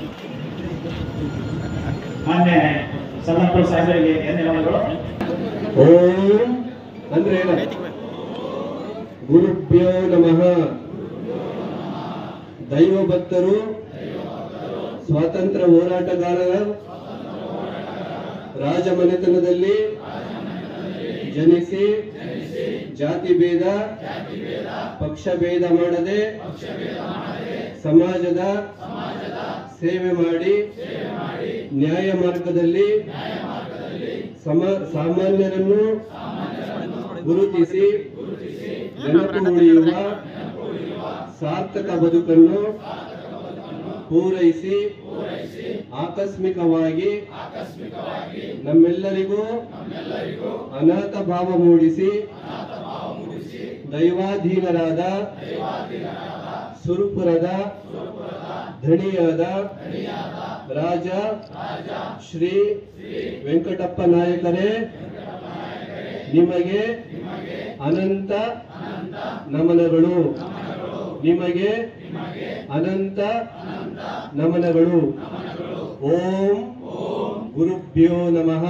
ಮಾನ್ಯ ಸಲ್ಲಪ್ಪು ಸಾಹೇಬರಿಗೆ ಧನ್ಯವಾದಗಳು ಓಂ ಅಂದ್ರೆ ಏನ ಗುರುಭ್ಯೋ ನಮಃ ದೈವ ಭಕ್ತರು ಸ್ವಾತಂತ್ರ್ಯ ಹೋರಾಟಗಾರರ ರಾಜಮನೆತನದಲ್ಲಿ ಜನಿಸಿ ಜಾತಿ ಭೇದ ಪಕ್ಷ ಭೇದ ಮಾಡದೆ ಸಮಾಜದ ಸೇವೆ ಮಾಡಿ ನ್ಯಾಯ ಮಾರ್ಗದಲ್ಲಿ ಸಮ ಸಾಮಾನ್ಯರನ್ನು ಗುರುತಿಸಿ ನೆನಪು ಉಳಿಯುವ ಸಾರ್ಥಕ ಬದುಕನ್ನು ಪೂರೈಸಿ ಆಕಸ್ಮಿಕವಾಗಿ ನಮ್ಮೆಲ್ಲರಿಗೂ ಅನಾಥ ಭಾವ ಮೂಡಿಸಿ ದೈವಾಧೀನರಾದ ಸುರುಪುರದ ಧಣಿಯಾದ ರಾಜ ಶ್ರೀ ವೆಂಕಟಪ್ಪ ನಾಯಕರೇ ನಿಮಗೆ ಅನಂತ ನಮನಗಳು ನಿಮಗೆ ಅನಂತ ನಮನಗಳು ಓಂ ಗುರುಭ್ಯೋ ನಮಃ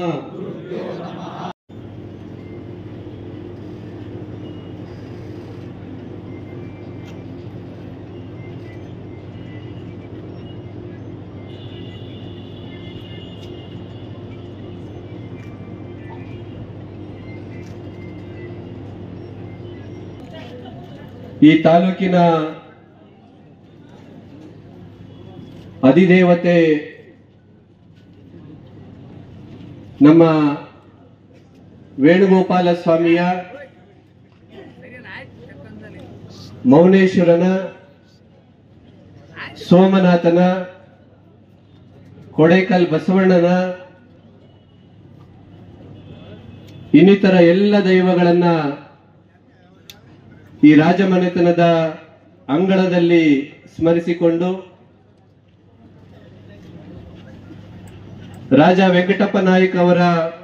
ಈ ತಾಲೂಕಿನ ಅಧಿದೇವತೆ ನಮ್ಮ ವೇಣುಗೋಪಾಲ ಸ್ವಾಮಿಯ ಮೌನೇಶ್ವರನ ಸೋಮನಾಥನ ಕೊಡೇಕಲ್ ಬಸವಣ್ಣನ ಇನ್ನಿತರ ಎಲ್ಲ ದೈವಗಳನ್ನ ಈ ರಾಜಮನೆತನದ ಅಂಗಳದಲ್ಲಿ ಸ್ಮರಿಸಿಕೊಂಡು ರಾಜ ವೆಂಕಟಪ್ಪ ನಾಯ್ಕ ಅವರ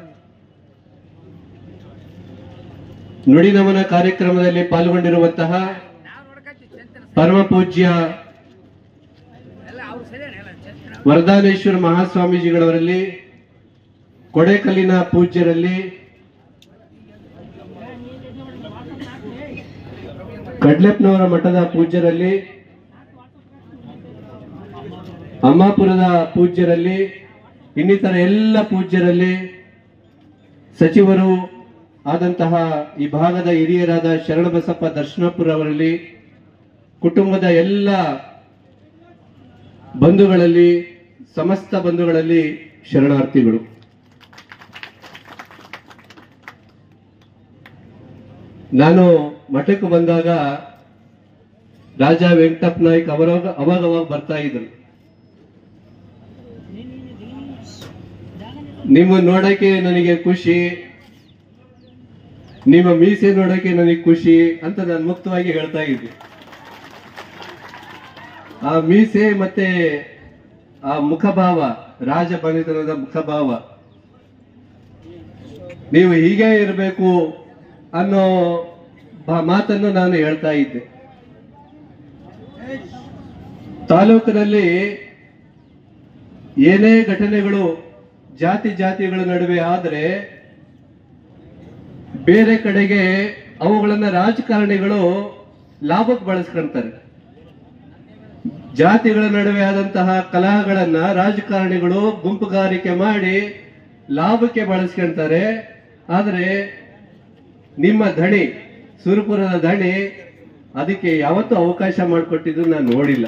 ನುಡಿನಮನ ಕಾರ್ಯಕ್ರಮದಲ್ಲಿ ಪಾಲ್ಗೊಂಡಿರುವಂತಹ ಪರಮ ಪೂಜ್ಯ ವರದಾನೇಶ್ವರ ಮಹಾಸ್ವಾಮೀಜಿಗಳವರಲ್ಲಿ ಕೊಡೇಕಲ್ಲಿನ ಪೂಜ್ಯರಲ್ಲಿ ಕಡ್ಲೆಪ್ಪನವರ ಮಠದ ಪೂಜ್ಯರಲ್ಲಿ ಅಮ್ಮಾಪುರದ ಪೂಜ್ಯರಲ್ಲಿ ಇನ್ನಿತರ ಎಲ್ಲ ಪೂಜ್ಯರಲ್ಲಿ ಸಚಿವರು ಆದಂತಹ ಈ ಭಾಗದ ಹಿರಿಯರಾದ ಶರಣಬಸಪ್ಪ ದರ್ಶನಪುರ ಅವರಲ್ಲಿ ಕುಟುಂಬದ ಎಲ್ಲ ಬಂಧುಗಳಲ್ಲಿ ಸಮಸ್ತ ಬಂಧುಗಳಲ್ಲಿ ಶರಣಾರ್ಥಿಗಳು ನಾನು ಮಠಕ್ಕೆ ಬಂದಾಗ ರಾಜ ವೆಂಕಟಪ್ಪ ನಾಯ್ಕ ಅವರಾಗ ಅವಾಗ ಅವಾಗ ಬರ್ತಾ ಇದ್ರು ನಿಮ್ಮ ನೋಡಕ್ಕೆ ನನಗೆ ಖುಷಿ ನಿಮ್ಮ ಮೀಸೆ ನೋಡಕ್ಕೆ ನನಗೆ ಖುಷಿ ಅಂತ ನಾನು ಮುಕ್ತವಾಗಿ ಹೇಳ್ತಾ ಇದ್ದೆ ಆ ಮೀಸೆ ಮತ್ತೆ ಆ ಮುಖಭಾವ ರಾಜ ಬನಿತನದ ಮುಖಭಾವ ನೀವು ಹೀಗೆ ಇರಬೇಕು ಅನ್ನೋ ಬ- ಮಾತನ್ನು ನಾನು ಹೇಳ್ತಾ ಇದ್ದೆ ತಾಲೂಕಿನಲ್ಲಿ ಏನೇ ಘಟನೆಗಳು ಜಾತಿ ಜಾತಿಗಳ ನಡುವೆ ಆದರೆ ಬೇರೆ ಕಡೆಗೆ ಅವುಗಳನ್ನ ರಾಜಕಾರಣಿಗಳು ಲಾಭಕ್ಕೆ ಬಳಸ್ಕೊಂತಾರೆ ಜಾತಿಗಳ ನಡುವೆ ಆದಂತಹ ಕಲಹಗಳನ್ನ ರಾಜಕಾರಣಿಗಳು ಗುಂಪುಗಾರಿಕೆ ಮಾಡಿ ಲಾಭಕ್ಕೆ ಬಳಸ್ಕೊಂತಾರೆ ಆದರೆ ನಿಮ್ಮ ಧಣಿ ಸುರಪುರದ ಧಣಿ ಅದಕ್ಕೆ ಯಾವತ್ತೂ ಅವಕಾಶ ಮಾಡಿಕೊಟ್ಟಿದ್ದು ನಾನು ನೋಡಿಲ್ಲ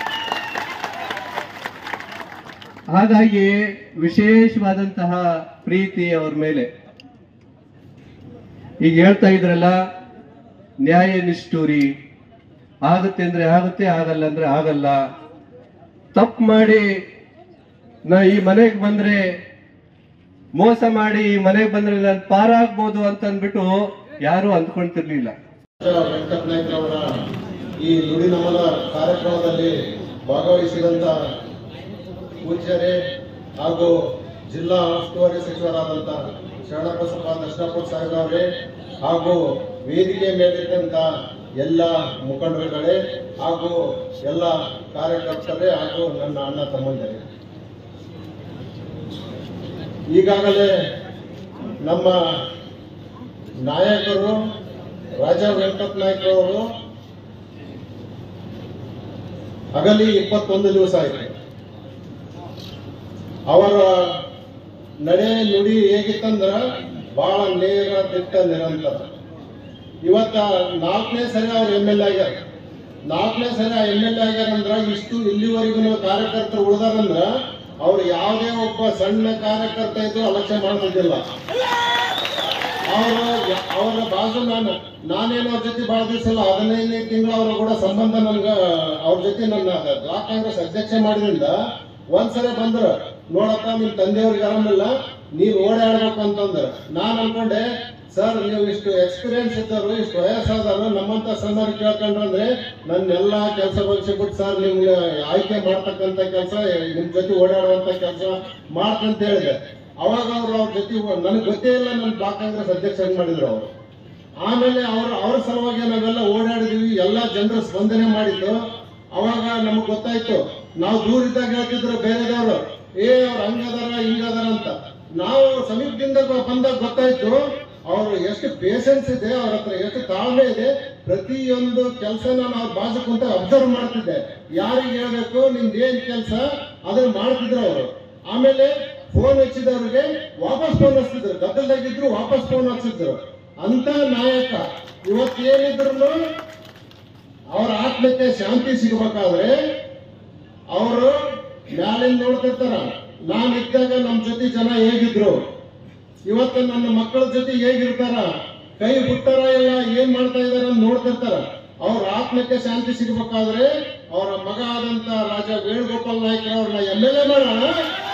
ಹಾಗಾಗಿ ವಿಶೇಷವಾದಂತಹ ಪ್ರೀತಿ ಅವ್ರ ಮೇಲೆ ಈಗ ಹೇಳ್ತಾ ಇದ್ರಲ್ಲ ನ್ಯಾಯ ನಿಷ್ಠೂರಿ ಆಗುತ್ತೆ ಅಂದ್ರೆ ಆಗುತ್ತೆ ಆಗಲ್ಲ ಅಂದ್ರೆ ಆಗಲ್ಲ ತಪ್ಪು ಮಾಡಿ ನಾ ಈ ಮನೆಗೆ ಬಂದ್ರೆ ಮೋಸ ಮಾಡಿ ಈ ಮನೆಗೆ ಬಂದ್ರೆ ನಾನು ಪಾರಾಗ್ಬೋದು ಅಂತ ಅಂದ್ಬಿಟ್ಟು ಯಾರು ಅಂದ್ಕೊಂತಿರ್ಲಿಲ್ಲ ವೆಂಕಟನಾಯ್ಕರವರ ಈ ನುಡಿ ನಮನ ಕಾರ್ಯಕ್ರಮದಲ್ಲಿ ಭಾಗವಹಿಸಿದಂತ ಪೂಜ್ಯರೇ ಹಾಗೂ ಜಿಲ್ಲಾ ಉಸ್ತುವಾರಿ ಸಚಿವರಾದಂಥ ಶರಣಬಸಪ್ಪ ದರ್ಶನಪುರ ಸಾಹೇಬ್ರವರೇ ಹಾಗೂ ವೇದಿಕೆ ಮೇಲಿದ್ದಂಥ ಎಲ್ಲ ಮುಖಂಡರುಗಳೇ ಹಾಗೂ ಎಲ್ಲ ಕಾರ್ಯಕರ್ತರೇ ಹಾಗೂ ನನ್ನ ಅಣ್ಣ ತಮ್ಮಂದಿರೇ ಈಗಾಗಲೇ ನಮ್ಮ ನಾಯಕರು ರಾಜಾ ವೆಂಕಟ ನಾಯ್ಕರವರು ಅಗಲಿ ಇಪ್ಪತ್ತೊಂದು ದಿವಸ ಆಯಿತು ಅವರ ನಡೆ ನುಡಿ ಹೇಗಿತ್ತಂದ್ರ ಬಹಳ ನೇರ ದಿಟ್ಟ ನಿರಂತರ ಇವತ್ತ ನಾಲ್ಕನೇ ಸರಿ ಅವ್ರು ಎಮ್ ಎಲ್ ಎ ಆಗ್ಯಾರ ನಾಲ್ಕನೇ ಸರಿ ಎಮ್ ಎಲ್ ಎ ಆಗ್ಯಾರಂದ್ರ ಇಷ್ಟು ಇಲ್ಲಿವರೆಗೂ ಕಾರ್ಯಕರ್ತರು ಉಳಿದಾರಂದ್ರ ಅವ್ರು ಯಾವುದೇ ಒಬ್ಬ ಸಣ್ಣ ಕಾರ್ಯಕರ್ತ ಇದ್ದು ಅಲಕ್ಷ್ಯ ಮಾಡ್ತಿದ್ದಿಲ್ಲ ಅವರು ಅವರ ಬಾಜು ನಾನು ನಾನೇನು ಅವ್ರ ಜೊತೆ ಬಹಳ ದಿವಸ ಅಲ್ಲ ಹದಿನೈದನೇ ತಿಂಗಳು ಅವ್ರ ಕೂಡ ಸಂಬಂಧ ನನ್ಗ ಅವ್ರ ಜೊತೆ ನನ್ನ ಬ್ಲಾಕ್ ಕಾಂಗ್ರೆಸ್ ಅಧ್ಯಕ್ಷ ಮಾಡಿದ್ರಿಂದ ಒಂದ್ಸಲ ಬಂದ್ರ ನೋಡಪ್ಪ ನಿಮ್ ತಂದೆಯವ್ರಿಗೆ ಆರಾಮಿಲ್ಲ ನೀವ್ ಓಡಾಡ್ಬೇಕು ಅಂತಂದ್ರ ನಾನ್ ಅನ್ಕೊಂಡೆ ಸರ್ ನೀವು ಇಷ್ಟು ಎಕ್ಸ್ಪೀರಿಯನ್ಸ್ ಇದ್ದವರು ಇಷ್ಟು ವಯಸ್ಸಾದವರು ನಮ್ಮಂತ ಸಣ್ಣವ್ರು ಕೇಳ್ಕೊಂಡ್ರೆ ನನ್ನೆಲ್ಲಾ ಕೆಲಸ ಬಿಟ್ಟು ಸರ್ ನಿಮ್ಗೆ ಆಯ್ಕೆ ಮಾಡ್ತಕ್ಕಂತ ಕೆಲಸ ನಿಮ್ ಜೊತೆ ಓಡಾಡುವಂತ ಕೆಲಸ ಮಾಡ್ತಂತ ಹೇಳಿದೆ ಅವಾಗ ಅವ್ರು ಅವ್ರ ಜೊತೆ ನನಗೆ ಗೊತ್ತೇ ಇಲ್ಲ ನನ್ನ ಬ್ಲಾಕ್ ಕಾಂಗ್ರೆಸ್ ಅಧ್ಯಕ್ಷ ಮಾಡಿದ್ರು ಅವರು ಆಮೇಲೆ ಅವ್ರ ಅವ್ರ ಸಲುವಾಗಿ ನಾವೆಲ್ಲ ಓಡಾಡಿದ್ವಿ ಎಲ್ಲಾ ಜನರು ಸ್ಪಂದನೆ ಮಾಡಿದ್ದು ಅವಾಗ ನಮಗ್ ಗೊತ್ತಾಯ್ತು ನಾವು ದೂರ ಇದ್ದಾಗ ಹೇಳ್ತಿದ್ರು ಬೇರೆದವರು ಏ ಅವ್ರ ಹಂಗದಾರ ಹಿಂಗದಾರ ಅಂತ ನಾವು ಸಮೀಪದಿಂದ ಬ- ಬಂದಾಗ ಗೊತ್ತಾಯ್ತು ಅವರು ಎಷ್ಟು ಪೇಷನ್ಸ್ ಇದೆ ಅವ್ರ ಹತ್ರ ಎಷ್ಟು ತಾಳ್ಮೆ ಇದೆ ಪ್ರತಿಯೊಂದು ಕೆಲಸನ ನಾವು ಬಾಜು ಕುಂತ ಅಬ್ಸರ್ವ್ ಮಾಡ್ತಿದ್ದೆ ಯಾರಿಗೆ ಹೇಳ್ಬೇಕು ನಿಮ್ದು ಏನ್ ಕೆಲಸ ಅದನ್ನ ಮಾಡ್ತಿದ್ರು ಅವರು ಆಮೇಲೆ ಫೋನ್ ಹಚ್ಚಿದವ್ರಿಗೆ ವಾಪಸ್ ಫೋನ್ ಹಚ್ತಿದ್ರು ಗದ್ದಲ್ದಾಗಿದ್ರು ವಾಪಸ್ ಫೋನ್ ಹಚ್ಚಿದ್ರು ಅಂತ ನಾಯಕ ಇವತ್ತೇನಿದ್ರು ಅವರ ಆತ್ಮಕ್ಕೆ ಶಾಂತಿ ಸಿಗಬೇಕಾದ್ರೆ ಅವರು ಮ್ಯಾಲಿಂದ ನೋಡ್ತಿರ್ತಾರ ನಾನ್ ಇದ್ದಾಗ ನಮ್ ಜೊತೆ ಜನ ಹೇಗಿದ್ರು ಇವತ್ತು ನನ್ನ ಮಕ್ಕಳ ಜೊತೆ ಹೇಗಿರ್ತಾರ ಕೈ ಬಿಟ್ಟಾರ ಇಲ್ಲ ಏನ್ ಮಾಡ್ತಾ ಇದಾರ ಅಂತ ನೋಡ್ತಿರ್ತಾರ ಅವ್ರ ಆತ್ಮಕ್ಕೆ ಶಾಂತಿ ಸಿಗಬೇಕಾದ್ರೆ ಅವರ ಮಗ ಆದಂತ ರಾಜ ವೇಣುಗೋಪಾಲ್ ನಾಯ್ಕ ಅವ್ರನ್ನ ಎಮ್ ಎಲ್ ಎ ಮಾಡೋಣ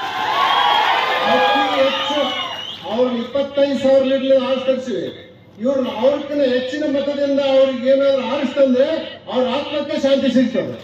ಅತಿ ಹೆಚ್ಚು ಅವ್ರ ಇಪ್ಪತ್ತೈದು ಸಾವಿರ ಲೀಟರ್ ಆರಿಸ್ತರಿಸಿವಿ ಇವ್ರನ್ನ ಅವ್ರಕ್ಕಿಂತ ಹೆಚ್ಚಿನ ಮತದಿಂದ ಅವ್ರಿಗೆ ಏನಾದ್ರು ಆರಿಸ್ತಂದ್ರೆ ಅವ್ರ ಆತ್ಮಕ್ಕೆ ಶಾಂತಿ ಸಿಗ್ತದೆ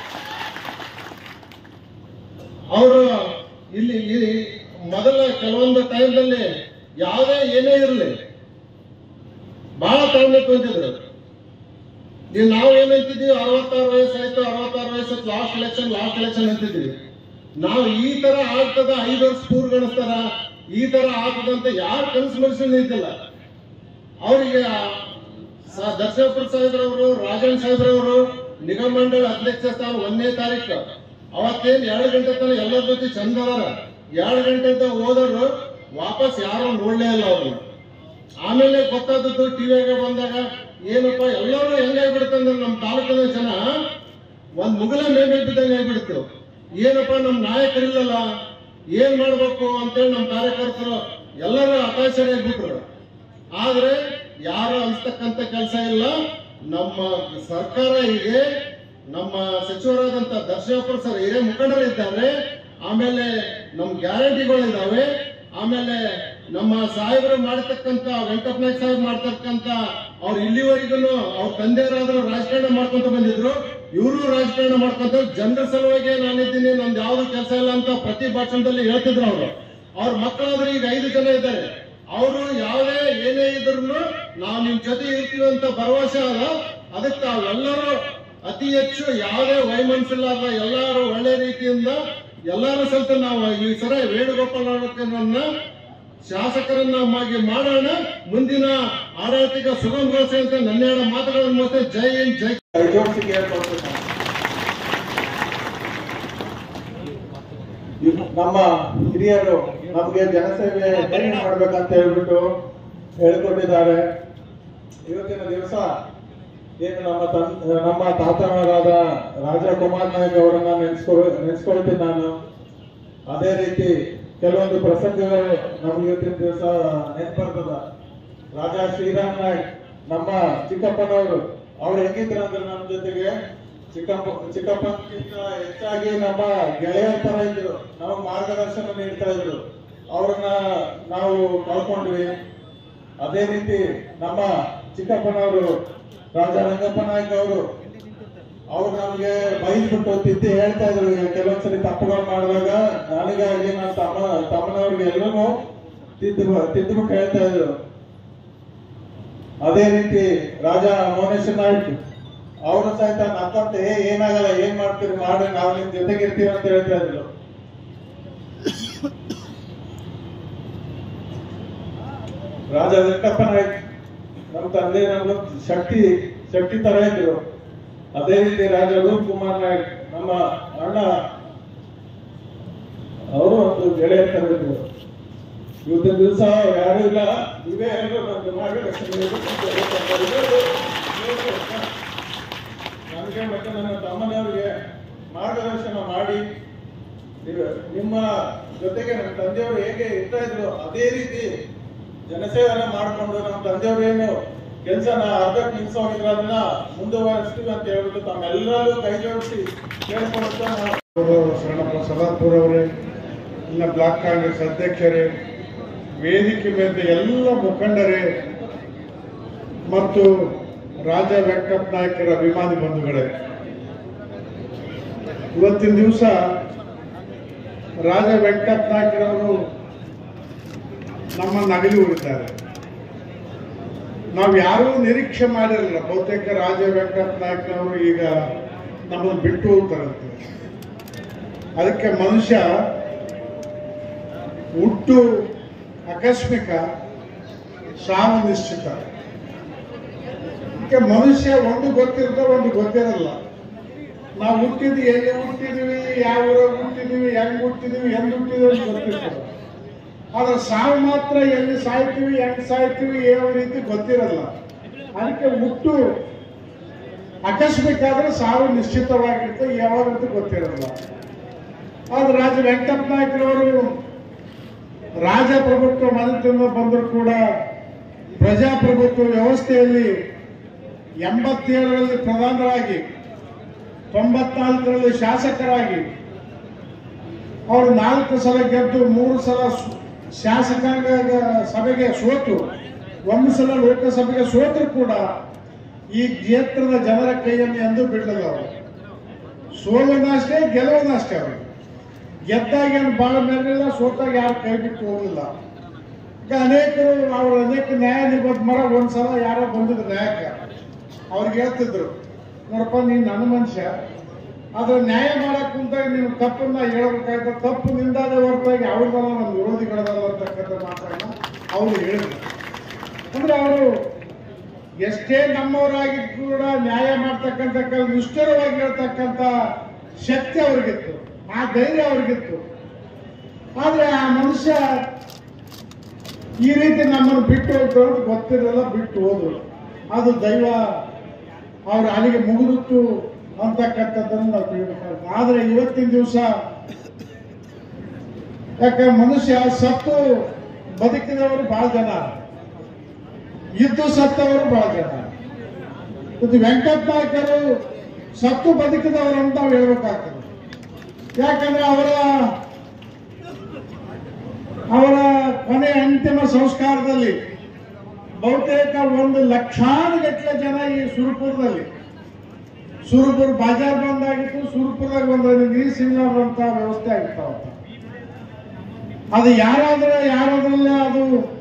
ಅವರು ಇಲ್ಲಿ ಇಲ್ಲಿ ಮೊದಲ ಕೆಲವೊಂದು ಟೈಮ್ನಲ್ಲಿ ಯಾವುದೇ ಏನೇ ಇರಲಿ ಬಹಳ ತಾಳ್ಮೆ ಹೊಂದಿದ್ರು ನೀವು ನಾವು ಏನಂತಿದ್ವಿ ಅರವತ್ತಾರು ವಯಸ್ಸಾಯ್ತು ಅರವತ್ತಾರು ವಯಸ್ಸು ಲಾಸ್ಟ್ ಎಲೆಕ್ಷನ್ ಲಾಸ್ಟ್ ಎಲೆಕ್ಷನ್ ಅಂತಿದ್ವಿ ನಾವು ಈ ತರ ಆಗ್ತದ ಐದು ವರ್ಷ ಪೂರ್ಗಣಿಸ್ತಾರ ಈ ತರ ಆಗ್ತದಂತ ಯಾರು ಕನಸು ಮನಸ್ಸು ನಿಂತಿಲ್ಲ ಅವರಿಗೆ ದರ್ಶನಪುರ ಸಾಹೇಬ್ರವರು ರಾಜನ್ ಸಾಹೇಬ್ರವರು ನಿಗಮ ಮಂಡಳ ಅಧ್ಯಕ್ಷ ಸ್ಥಾನ ಒಂದನೇ ತಾರೀಕು ಅವತ್ತೇನ್ ಎರಡು ಗಂಟೆ ತನಕ ಎಲ್ಲರ ಜೊತೆ ಚಂದ ಅದಾರ ಎರಡು ಗಂಟೆ ಅಂತ ಹೋದವರು ವಾಪಸ್ ಯಾರು ನೋಡ್ಲೇ ಇಲ್ಲ ಅವ್ರನ್ನ ಆಮೇಲೆ ಗೊತ್ತಾದದ್ದು ಟಿವಿಯಾಗ ಬಂದಾಗ ಏನಪ್ಪ ಎಲ್ಲರೂ ಹೆಂಗಾಗ್ಬಿಡುತ್ತಂದ್ರೆ ನಮ್ಮ ತಾಲೂಕಿನ ಜನ ಒಂದ್ ಮುಗಲ ಮೇಲೆ ಬಿದ್ದಂಗೆ ಆಗ್ಬಿಡ್ತು ಏನಪ್ಪ ನಮ್ಮ ನಾಯಕರಿಲ್ಲಲ್ಲ ಏನ್ ಮಾಡ್ಬೇಕು ಅಂತೇಳಿ ನಮ್ಮ ಕಾರ್ಯಕರ್ತರು ಎಲ್ಲರೂ ಹತಾಶರಾಗ್ಬಿಟ್ರು ಆದ್ರೆ ಯಾರು ಅನ್ಸ್ತಕ್ಕಂತ ಕೆಲಸ ಇಲ್ಲ ನಮ್ಮ ಸರ್ಕಾರ ಇದೆ ನಮ್ಮ ಸಚಿವರಾದಂತ ದರ್ಶನಪುರ ಸರ್ ಹಿರಿಯ ಮುಖಂಡರಿದ್ದಾರೆ ಆಮೇಲೆ ನಮ್ಮ ಗ್ಯಾರಂಟಿಗಳಿದ್ದಾವೆ ಆಮೇಲೆ ನಮ್ಮ ಸಾಹೇಬರು ಮಾಡತಕ್ಕಂತ ವೆಂಕಟ ನಾಯ್ಕ ಸಾಹೇಬ್ ಮಾಡ್ತಕ್ಕಂತ ಅವ್ರು ಇಲ್ಲಿವರೆಗೂ ಅವ್ರ ತಂದೆಯರಾದ್ರೂ ರಾಜಕಾರಣ ಮಾಡ್ಕೊಂತ ಬಂದಿದ್ರು ಇವರು ರಾಜಕಾರಣ ಮಾಡ್ಕೊಂತ ಜನರ ಸಲುವಾಗಿ ನಾನಿದ್ದೀನಿ ನಂದು ಯಾವ್ದು ಕೆಲಸ ಇಲ್ಲ ಅಂತ ಪ್ರತಿ ಭಾಷಣದಲ್ಲಿ ಹೇಳ್ತಿದ್ರು ಅವರು ಅವ್ರ ಮಕ್ಕಳಾದ್ರೆ ಈಗ ಐದು ಜನ ಇದ್ದಾರೆ ಅವರು ಯಾವುದೇ ಏನೇ ಇದ್ರು ನಾವು ನಿಮ್ ಜೊತೆ ಇರ್ತೀವಿ ಅಂತ ಭರವಸೆ ಅದ ಅದಕ್ಕೆ ತಾವೆಲ್ಲರೂ ಅತಿ ಹೆಚ್ಚು ಯಾವುದೇ ವೈಮನಸ್ಸಿಲ್ಲಾರ್ದ ಎಲ್ಲರೂ ಒಳ್ಳೆ ರೀತಿಯಿಂದ ಎಲ್ಲರೂ ಸಹಿತ ನಾವು ಈ ಸರ ವೇಣುಗೋಪಾಲ್ ಅವರನ್ನ ಶಾಸಕರನ್ನಾಗಿ ಮಾಡೋಣ ಮುಂದಿನ ಆಡಳಿತಿಕ ಸುಗಮಗೊಳಿಸಿ ಅಂತ ನನ್ನೆರಡು ಮಾತುಗಳನ್ನು ಮತ್ತೆ ಜೈ ಹಿಂದ್ ಜೈ ಕೈಜೋಡಿಸಿ ಕೇಳ್ಕೊಳ್ತೀನಿ ಇವ್ ನಮ್ಮ ಹಿರಿಯರು ನಮ್ಗೆ ಜನಸೇವೆ ಹೇಗೆ ಮಾಡ್ಬೇಕಂತ ಹೇಳ್ಬಿಟ್ಟು ಹೇಳ್ಕೊಟ್ಟಿದ್ದಾರೆ ಇವತ್ತಿನ ದಿವಸ ಏನು ನಮ್ಮ ತನ್ ನಮ್ಮ ತಾತನವರಾದ ರಾಜಾ ಕುಮಾರ್ ನಾಯಕ್ ಅವರನ್ನ ನೆನೆಸ್ಕೊಳ್ ನೆನೆಸ್ಕೊಳ್ತೀನಿ ನಾನು ಅದೇ ರೀತಿ ಕೆಲವೊಂದು ಪ್ರಸಂಗಗಳು ನಮ್ಗೆ ಇವತ್ತಿನ ದಿವಸ ನೆನ್ಪರ್ತದ ರಾಜಾ ಶ್ರೀರಾಮ್ ನಾಯ್ಕ್ ನಮ್ಮ ಚಿಕ್ಕಪ್ಪನವರು ಅವ್ರು ಹೆಂಗಿದ್ರು ಅಂದ್ರೆ ನಮ್ಮ ಜೊತೆಗೆ ಚಿಕ್ಕಪ್ಪ ಚಿಕ್ಕಪ್ಪನಕ್ಕಿಂತ ಹೆಚ್ಚಾಗಿ ನಮ್ಮ ಗೆಳೆಯರ ತರ ಇದ್ರು ನಮಗೆ ಮಾರ್ಗದರ್ಶನ ನೀಡ್ತಾ ಇದ್ರು ಅವ್ರನ್ನ ನಾವು ಕಳ್ಕೊಂಡ್ವಿ ಅದೇ ರೀತಿ ನಮ್ಮ ಚಿಕ್ಕಪ್ಪನವರು ರಾಜ ರಂಗಪ್ಪ ನಾಯ್ಕ ಅವರು ಅವ್ರು ನಮ್ಗೆ ಬೈದ್ಬಿಟ್ಟು ತಿದ್ದಿ ಹೇಳ್ತಾ ಇದ್ರು ಈಗ ಕೆಲವೊಂದ್ಸರಿ ತಪ್ಪುಗಳು ಮಾಡಿದಾಗ ನನಗಾಗಿ ನನ್ನ ತಮ್ಮ ತಮ್ಮನವ್ರಿಗೆ ಎಲ್ಲರೂ ತಿದ್ದು ತಿದ್ದುಬಿಟ್ಟು ಹೇಳ್ತಾ ಇದ್ರು ಅದೇ ರೀತಿ ರಾಜ ಮೋನೇಶ್ ನಾಯ್ಕ್ ಅವರು ಸಹಿತ ನಕ್ಕಂತ ಏ ಏನಾಗಲ್ಲ ಏನ್ ಮಾಡ್ತೀರಿ ಮಾಡಿ ನಾವು ನಿಮ್ ಜೊತೆಗೆ ಇರ್ತೀವಿ ಅಂತ ಹೇಳ್ತಾ ಇದ್ರು ರಾಜ ವೆಂಕಪ್ಪ ನಾಯ್ಕ್ ನಮ್ಮ ತಂದೆ ನಮ್ಮ ಶಕ್ತಿ ಶಕ್ತಿ ತರ ಇದ್ರು ಅದೇ ರೀತಿ ರಾಜ ರೂಪ್ ಕುಮಾರ್ ನಾಯ್ಕ್ ನಮ್ಮ ಅಣ್ಣ ಅವರು ಒಂದು ಗೆಳೆಯ ತರ ಇದ್ರು ಇವತ್ತಿನ ದಿವಸ ಯಾರು ಇಲ್ಲ ಇವೇ ಎಲ್ಲರೂ ನಮ್ಗೆ ಮಾರ್ಗದರ್ಶನ ನನಗೆ ಮತ್ತೆ ನನ್ನ ತಮ್ಮನವರಿಗೆ ಮಾರ್ಗದರ್ಶನ ಮಾಡಿ ನೀವು- ನಿಮ್ಮ ಜೊತೆಗೆ ನಮ್ಮ ತಂದೆಯವರು ಹೇಗೆ ಇರ್ತಾ ಇದ್ರು ಅದೇ ರೀತಿ ಜನಸೇವನ ಮಾಡಿಕೊಂಡು ನಮ್ಮ ತಂದೆಯವರು ಏನು ಕೆಲಸನ ಅರ್ಧಕ್ಕೆ ನಿಲ್ಸೋಗಿದ್ರು ಅದನ್ನ ಮುಂದುವರಿಸ್ತೀವಿ ಅಂತ ಹೇಳ್ಬಿಟ್ಟು ತಮ್ಮೆಲ್ಲರೂ ಕೈ ಜೋಡಿಸಿ ಕೇಳ್ಕೊಳ್ತಾ ನಾವು ಅವರು ಶರಣಪ್ಪ ಸಲಾಪುರ್ ಅವರೇ ಇನ್ನ ಬ್ಲಾಕ್ ಕಾಂಗ್ರೆಸ್ ಅಧ್ಯಕ್ಷರೇ ವೇದಿಕೆ ಮೇಲೆ ಎಲ್ಲ ಮುಖಂಡರೇ ಮತ್ತು ರಾಜ ವೆಂಕಟ ನಾಯಕರ ಅಭಿಮಾನಿ ಬಂಧುಗಳೇ ಇವತ್ತಿನ ದಿವಸ ರಾಜ ವೆಂಕಟ ನಾಯಕರವರು ನಮ್ಮ ನಗಲಿ ಉಳಿತಾರೆ ನಾವು ಯಾರೂ ನಿರೀಕ್ಷೆ ಮಾಡಿರಲಿಲ್ಲ ಬಹುತೇಕ ರಾಜ ವೆಂಕಟ ನಾಯಕರವರು ಈಗ ನಮ್ಮನ್ನು ಬಿಟ್ಟು ಹೋಗ್ತಾರಂತೆ ಅದಕ್ಕೆ ಮನುಷ್ಯ ಹುಟ್ಟು ಆಕಸ್ಮಿಕ ಸಾವು ನಿಶ್ಚಿತ ಅದಕ್ಕೆ ಮನುಷ್ಯ ಒಂದು ಗೊತ್ತಿರ್ತ ಒಂದು ಗೊತ್ತಿರಲ್ಲ ನಾವು ಹುಟ್ಟಿದ್ವಿ ಎಲ್ಲಿ ಹುಟ್ಟಿದೀವಿ ಯಾವ ಊರಾಗ ಹುಟ್ಟಿದೀವಿ ಹೆಂಗ್ ಹುಟ್ಟಿದೀವಿ ಹೆಂಗ್ ಹುಟ್ಟಿದೀವಿ ಅಂತ ಗೊತ್ತಿರ್ತದೆ ಆದ್ರೆ ಸಾವು ಮಾತ್ರ ಎಲ್ಲಿ ಸಾಯ್ತೀವಿ ಹೆಂಗ್ ಸಾಯ್ತೀವಿ ಯಾವ ರೀತಿ ಗೊತ್ತಿರಲ್ಲ ಅದಕ್ಕೆ ಹುಟ್ಟು ಆಕಸ್ಮಿಕ ಆದ್ರೆ ಸಾವು ನಿಶ್ಚಿತವಾಗಿರುತ್ತೆ ಯಾವಾಗಂತ ಗೊತ್ತಿರಲ್ಲ ಆದ್ರೆ ರಾಜ ವೆಂಕಟಪ್ಪ ನಾಯಕರವರು ರಾಜಪ್ರಭುತ್ವ ಮನೆತನ ಬಂದರೂ ಕೂಡ ಪ್ರಜಾಪ್ರಭುತ್ವ ವ್ಯವಸ್ಥೆಯಲ್ಲಿ ಎಂಬತ್ತೇಳರಲ್ಲಿ ಪ್ರಧಾನರಾಗಿ ತೊಂಬತ್ನಾಲ್ಕರಲ್ಲಿ ಶಾಸಕರಾಗಿ ಅವರು ನಾಲ್ಕು ಸಲ ಗೆದ್ದು ಮೂರು ಸಲ ಸು- ಶಾಸಕಾಂಗ ಸಭೆಗೆ ಸೋತು ಒಂದು ಸಲ ಲೋಕಸಭೆಗೆ ಸೋತರು ಕೂಡ ಈ ಕ್ಷೇತ್ರದ ಜನರ ಕೈಯನ್ನು ಎಂದೂ ಬಿಡಲಿಲ್ಲ ಅವರು ಸೋಲನಷ್ಟೇ ಗೆಲುವನಷ್ಟೇ ಅವರು ಗೆದ್ದಾಗ ಏನು ಬಹಳ ಮೇಲಿಲ್ಲ ಸೋತಾಗ ಯಾರು ಕೈ ಬಿಟ್ಟು ಹೋಗಿಲ್ಲ ಈಗ ಅನೇಕರು ಅವ್ರ ಅನೇಕ ನ್ಯಾಯ ನಿಬದ್ಧ ಮರ ಒಂದ್ಸಲ ಯಾರೋ ಬಂದಿದ್ರು ನ್ಯಾಯಕ್ಕೆ ಅವ್ರಿಗೆ ಹೇಳ್ತಿದ್ರು ನೋಡಪ್ಪ ನೀನ್ ನನ್ನ ಮನುಷ್ಯ ಆದ್ರೆ ನ್ಯಾಯ ಮಾಡಕ್ ಕುಂತಾಗ ನೀನು ತಪ್ಪನ್ನ ಹೇಳ್ಬೇಕಾಯ್ತ ತಪ್ಪು ನಿಂದಾದ ಹೊರತಾಗಿ ಅವ್ರದಲ್ಲ ನಮ್ಮ ವಿರೋಧಿಗಳದಲ್ಲ ಅಂತಕ್ಕಂಥ ಮಾತನ್ನ ಅವ್ರು ಹೇಳಿದ್ರು ಅಂದ್ರೆ ಅವರು ಎಷ್ಟೇ ನಮ್ಮವರಾಗಿ ಕೂಡ ನ್ಯಾಯ ಮಾಡ್ತಕ್ಕಂಥ ಕೆಲವು ನಿಷ್ಠುರವಾಗಿ ಹೇಳ್ತಕ್ಕಂಥ ಶಕ್ತಿ ಅವ್ರಿಗಿತ್ತು ಆ ಧೈರ್ಯ ಅವ್ರಿಗಿತ್ತು ಆದ್ರೆ ಆ ಮನುಷ್ಯ ಈ ರೀತಿ ನಮ್ಮನ್ನು ಬಿಟ್ಟು ಹೋಗ್ತಾರೆ ಅಂತ ಗೊತ್ತಿರಲ್ಲ ಬಿಟ್ಟು ಹೋದ್ರು ಅದು ದೈವ ಅವ್ರ ಅಲ್ಲಿಗೆ ಮುಗಿದಿತ್ತು ಅಂತಕ್ಕಂಥದ್ದನ್ನು ನಾವು ತಿಳ್ಬೇಕಾಗುತ್ತೆ ಆದ್ರೆ ಇವತ್ತಿನ ದಿವಸ ಯಾಕೆ ಮನುಷ್ಯ ಸತ್ತು ಬದುಕಿದವರು ಬಹಳ ಜನ ಇದ್ದು ಸತ್ತವರು ಬಹಳ ಜನ ಇದು ವೆಂಕಟ ನಾಯಕರು ಸತ್ತು ಬದುಕಿದವರು ಅಂತ ನಾವು ಹೇಳ್ಬೇಕಾಗ್ತದೆ ಯಾಕಂದ್ರೆ ಅವರ ಅವರ ಕೊನೆ ಅಂತಿಮ ಸಂಸ್ಕಾರದಲ್ಲಿ ಬಹುತೇಕ ಒಂದು ಲಕ್ಷಾನುಗಟ್ಟಲೆ ಜನ ಈ ಸುರಪುರದಲ್ಲಿ ಸುರಪುರ ಬಾಜಾರ್ ಬಂದಾಗಿತ್ತು ಸುರಪುರದಾಗ ಒಂದು ನೀರು ಸಿಗಲಾರ್ದಂತ ವ್ಯವಸ್ಥೆ ಆಗಿರ್ತಾವ ಅದು ಯಾರಾದ್ರೆ ಯಾರಾದ್ರಲ್ಲ ಅದು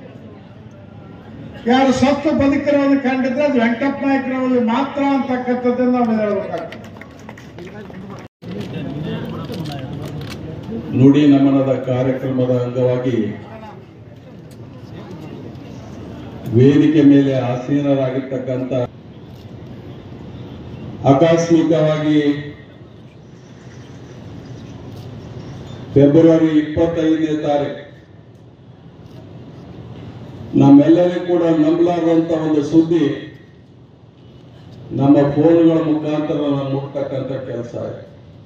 ಯಾರು ಸತ್ತು ಬದುಕಿರೋದು ಕಂಡಿದ್ರೆ ಅದು ವೆಂಕಟ ನಾಯಕರಲ್ಲಿ ಮಾತ್ರ ಅಂತಕ್ಕಂಥದ್ದನ್ನು ನಾವು ಹೇಳ್ಬೇಕಾಗ್ತದೆ ನುಡಿ ನಮನದ ಕಾರ್ಯಕ್ರಮದ ಅಂಗವಾಗಿ ವೇದಿಕೆ ಮೇಲೆ ಆಸೀನರಾಗಿರ್ತಕ್ಕಂಥ ಆಕಸ್ಮಿಕವಾಗಿ ಫೆಬ್ರವರಿ ಇಪ್ಪತ್ತೈದನೇ ತಾರೀಕು ನಮ್ಮೆಲ್ಲರಿಗೂ ಕೂಡ ನಂಬಲಾರದಂತ ಒಂದು ಸುದ್ದಿ ನಮ್ಮ ಫೋನ್ಗಳ ಮುಖಾಂತರ ನಾವು ಮುಟ್ತಕ್ಕಂಥ ಕೆಲಸ ಆಯ್ತು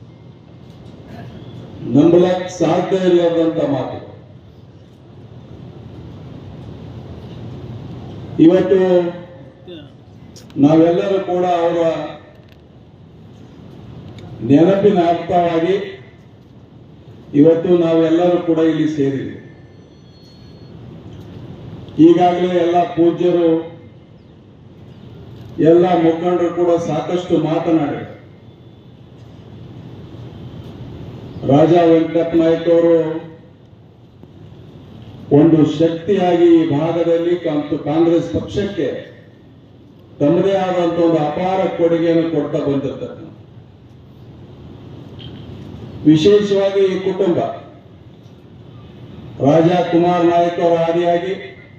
ನಂಬಲಕ್ ಸಾಧ್ಯ ಇಲ್ಲದಂತ ಮಾತು ಇವತ್ತು ನಾವೆಲ್ಲರೂ ಕೂಡ ಅವರ ನೆನಪಿನ ಅರ್ಥವಾಗಿ ಇವತ್ತು ನಾವೆಲ್ಲರೂ ಕೂಡ ಇಲ್ಲಿ ಸೇರಿದ್ವಿ ಈಗಾಗಲೇ ಎಲ್ಲ ಪೂಜ್ಯರು ಎಲ್ಲ ಮುಖಂಡರು ಕೂಡ ಸಾಕಷ್ಟು ಮಾತನಾಡಿದರು ರಾಜ ವೆಂಕಟಪ್ಪ ನಾಯ್ಕ ಅವರು ಒಂದು ಶಕ್ತಿಯಾಗಿ ಈ ಭಾಗದಲ್ಲಿ ಮತ್ತು ಕಾಂಗ್ರೆಸ್ ಪಕ್ಷಕ್ಕೆ ತಮ್ಮದೇ ಆದಂತ ಒಂದು ಅಪಾರ ಕೊಡುಗೆಯನ್ನು ಕೊಡ್ತಾ ಬಂದಿರ್ತಾರೆ ವಿಶೇಷವಾಗಿ ಈ ಕುಟುಂಬ ರಾಜಾ ಕುಮಾರ್ ನಾಯಕ್ ಅವರ ಆದಿಯಾಗಿ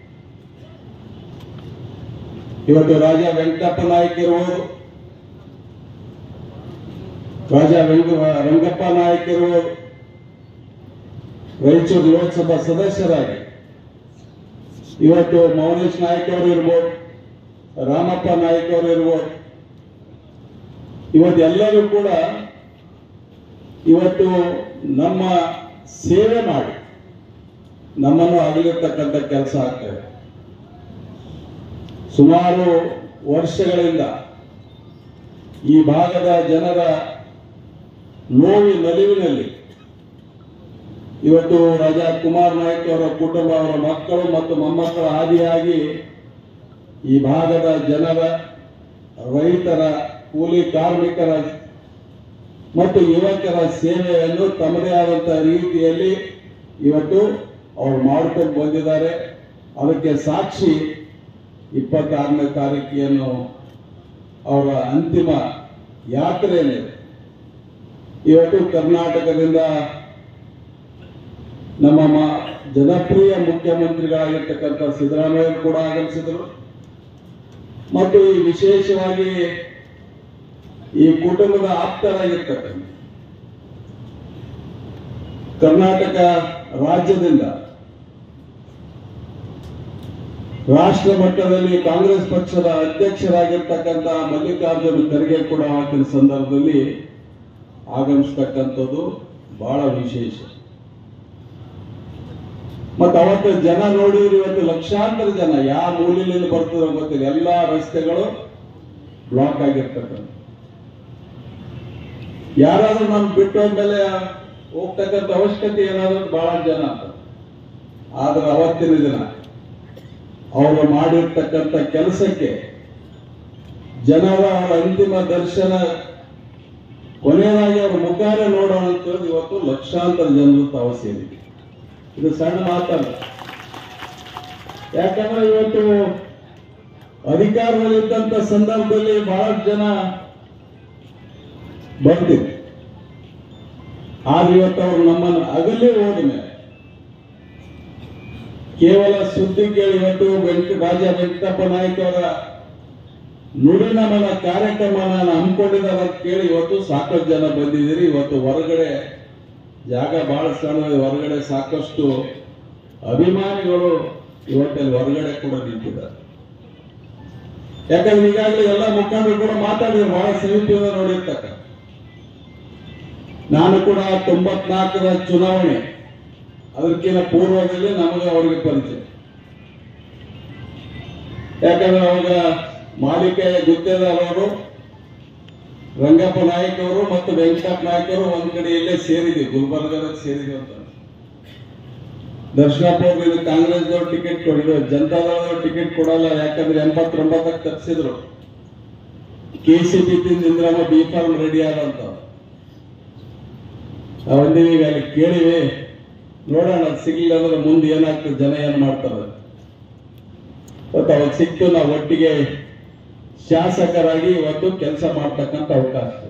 ಇವತ್ತು ರಾಜ ವೆಂಕಟಪ್ಪ ನಾಯಕ್ ಇರುವುದು ರಾಜ ವೆಂಕ ರಂಗಪ್ಪ ನಾಯಕ್ ಇರುವುದು ರಾಯಚೂರು ಲೋಕಸಭಾ ಸದಸ್ಯರಾಗಿ ಇವತ್ತು ಮೌನೇಶ್ ನಾಯಕ್ ಅವರು ಇರ್ಬೋದು ರಾಮಪ್ಪ ನಾಯಕ್ ಅವರು ಇರ್ಬೋದು ಇವತ್ತು ಎಲ್ಲರೂ ಕೂಡ ಇವತ್ತು ನಮ್ಮ ಸೇವೆ ಮಾಡಿ ನಮ್ಮನ್ನು ಅಗಲಿರ್ತಕ್ಕಂಥ ಕೆಲಸ ಆಗ್ತದೆ ಸುಮಾರು ವರ್ಷಗಳಿಂದ ಈ ಭಾಗದ ಜನರ ನೋವಿ ನಲಿವಿನಲ್ಲಿ ಇವತ್ತು ರಾಜಾ ಕುಮಾರ್ ನಾಯಕ್ ಅವರ ಕುಟುಂಬ ಅವರ ಮಕ್ಕಳು ಮತ್ತು ಮೊಮ್ಮಕ್ಕಳ ಆದಿಯಾಗಿ ಈ ಭಾಗದ ಜನರ ರೈತರ ಕೂಲಿ ಕಾರ್ಮಿಕರ ಮತ್ತು ಯುವಕರ ಸೇವೆಯನ್ನು ತಮ್ಮದೇ ಆದಂತಹ ರೀತಿಯಲ್ಲಿ ಇವತ್ತು ಅವರು ಮಾಡಿಕೊಂಡು ಬಂದಿದ್ದಾರೆ ಅದಕ್ಕೆ ಸಾಕ್ಷಿ ಇಪ್ಪತ್ತಾರನೇ ತಾರೀಕಿಯನ್ನು ಅವರ ಅಂತಿಮ ಯಾತ್ರೆ ಏನಿದೆ ಇವತ್ತು ಕರ್ನಾಟಕದಿಂದ ನಮ್ಮ ಮ- ಜನಪ್ರಿಯ ಮುಖ್ಯಮಂತ್ರಿಗಳಾಗಿರ್ತಕ್ಕಂಥ ಸಿದ್ದರಾಮಯ್ಯ ಕೂಡ ಆಗಮಿಸಿದರು ಮತ್ತು ಈ ವಿಶೇಷವಾಗಿ ಈ ಕುಟುಂಬದ ಆಪ್ತರಾಗಿರ್ತಕ್ಕಂಥ ಕರ್ನಾಟಕ ರಾಜ್ಯದಿಂದ ರಾಷ್ಟ್ರ ಮಟ್ಟದಲ್ಲಿ ಕಾಂಗ್ರೆಸ್ ಪಕ್ಷದ ಅಧ್ಯಕ್ಷರಾಗಿರ್ತಕ್ಕಂಥ ಮಲ್ಲಿಕಾರ್ಜುನ ಖರ್ಗೆ ಕೂಡ ಆಗಿನ ಸಂದರ್ಭದಲ್ಲಿ ಆಗಮಿಸ್ತಕ್ಕಂಥದ್ದು ಬಹಳ ವಿಶೇಷ ಮತ್ತೆ ಅವತ್ತು ಜನ ನೋಡಿದ್ರೆ ಇವತ್ತು ಲಕ್ಷಾಂತರ ಜನ ಯಾವ ಮೂಲೆಯಿಂದ ಬರ್ತದೋ ಗೊತ್ತಿಲ್ಲ ಎಲ್ಲಾ ರಸ್ತೆಗಳು ಬ್ಲಾಕ್ ಆಗಿರ್ತಕ್ಕಂಥ ಯಾರಾದ್ರೂ ನಮ್ ಬಿಟ್ಟು ಹೋದ್ಮೇಲೆ ಹೋಗ್ತಕ್ಕಂಥ ಅವಶ್ಯಕತೆ ಏನಾದ್ರು ಬಹಳ ಜನ ಅಂತ ಆದ್ರೆ ಅವತ್ತಿನ ದಿನ ಅವರು ಮಾಡಿರ್ತಕ್ಕಂಥ ಕೆಲಸಕ್ಕೆ ಜನರ ಅವರ ಅಂತಿಮ ದರ್ಶನ ಕೊನೆಯದಾಗಿ ಅವ್ರ ಮುಖಾರೆ ನೋಡೋಣ ಅಂತ ಹೇಳಿ ಇವತ್ತು ಲಕ್ಷಾಂತರ ಜನರು ತಾವು ಸೇರಿದೆ ಇದು ಸಣ್ಣ ಮಾತಲ್ಲ ಯಾಕಂದ್ರೆ ಇವತ್ತು ಅಧಿಕಾರದಲ್ಲಿದ್ದಂತ ಸಂದರ್ಭದಲ್ಲಿ ಬಹಳಷ್ಟು ಜನ ಬರ್ತಿದ್ರು ಆದ್ರೆ ಇವತ್ತು ಅವರು ನಮ್ಮನ್ನು ಅಗಲಿ ಹೋದ ಮೇಲೆ ಕೇವಲ ಸುದ್ದಿ ಕೇಳಿ ಇವತ್ತು ವೆಂಕಟ ರಾಜ ವೆಂಕಟಪ್ಪ ನಾಯ್ಕ ಅವರ ನುಡಿನಮನ ಕಾರ್ಯಕ್ರಮನ ಹಮ್ಮಿಕೊಂಡಿದ್ದಾರೆ ಅಂತ ಕೇಳಿ ಇವತ್ತು ಸಾಕಷ್ಟು ಜನ ಬಂದಿದ್ದೀರಿ ಇವತ್ತು ಹೊರಗಡೆ ಜಾಗ ಬಹಳ ಸಣ್ಣ ಹೊರಗಡೆ ಸಾಕಷ್ಟು ಅಭಿಮಾನಿಗಳು ಇವತ್ತಲ್ಲಿ ಹೊರಗಡೆ ಕೂಡ ನಿಂತಿದ್ದಾರೆ ಯಾಕಂದ್ರೆ ಈಗಾಗಲೇ ಎಲ್ಲ ಮುಖಂಡರು ಕೂಡ ಮಾತಾಡಿದ್ರು ಬಹಳ ಸಮೀಪದಿಂದ ನೋಡಿರ್ತಕ್ಕ ನಾನು ಕೂಡ ತೊಂಬತ್ನಾಲ್ಕರ ಚುನಾವಣೆ ಅದಕ್ಕಿಂತ ಪೂರ್ವದಲ್ಲಿ ನಮಗೆ ಅವರಿಗೆ ಪರಿಚಯ ಯಾಕಂದ್ರೆ ಅವಾಗ ಮಾಲಿಕೆ ಗುತ್ತೇದಾರ್ ಅವರು ರಂಗಪ್ಪ ನಾಯಕ್ ಅವರು ಮತ್ತು ವೆಂಕಟಪ್ಪ ನಾಯಕ್ ಅವರು ಒಂದ್ ಕಡೆ ಇಲ್ಲೇ ಸೇರಿದ್ವಿ ಗುಲ್ಬರ್ಗದ ಸೇರಿದ್ವಿ ಅಂತ ದರ್ಶನಪ್ಪ ಅವರು ಇದು ಕಾಂಗ್ರೆಸ್ದವ್ರು ಟಿಕೆಟ್ ಕೊಡಿದ್ರು ಜನತಾದಳದವ್ರು ಟಿಕೆಟ್ ಕೊಡಲ್ಲ ಯಾಕಂದ್ರೆ ಎಂಬತ್ತೊಂಬತ್ತಕ್ಕೆ ತಪ್ಪಿಸಿದ್ರು K C B Indramma B form ready ಆದಂತ ನಾವಂದೀವಿ ಈಗ ಅಲ್ಲಿ ಕೇಳಿವಿ ನೋಡೋಣ ಅದು ಸಿಗ್ಲಿಲ್ಲ ಅಂದ್ರೆ ಮುಂದೆ ಏನಾಗ್ತದೆ ಜನ ಏನ್ ಮಾಡ್ತಾರೆ ಮತ್ತು ಅವಾಗ ಸಿಕ್ತು ನಾವು ಒಟ್ಟಿಗೆ ಶಾಸಕರಾಗಿ ಇವತ್ತು ಕೆಲಸ ಮಾಡ್ತಕ್ಕಂಥ ಅವಕಾಶ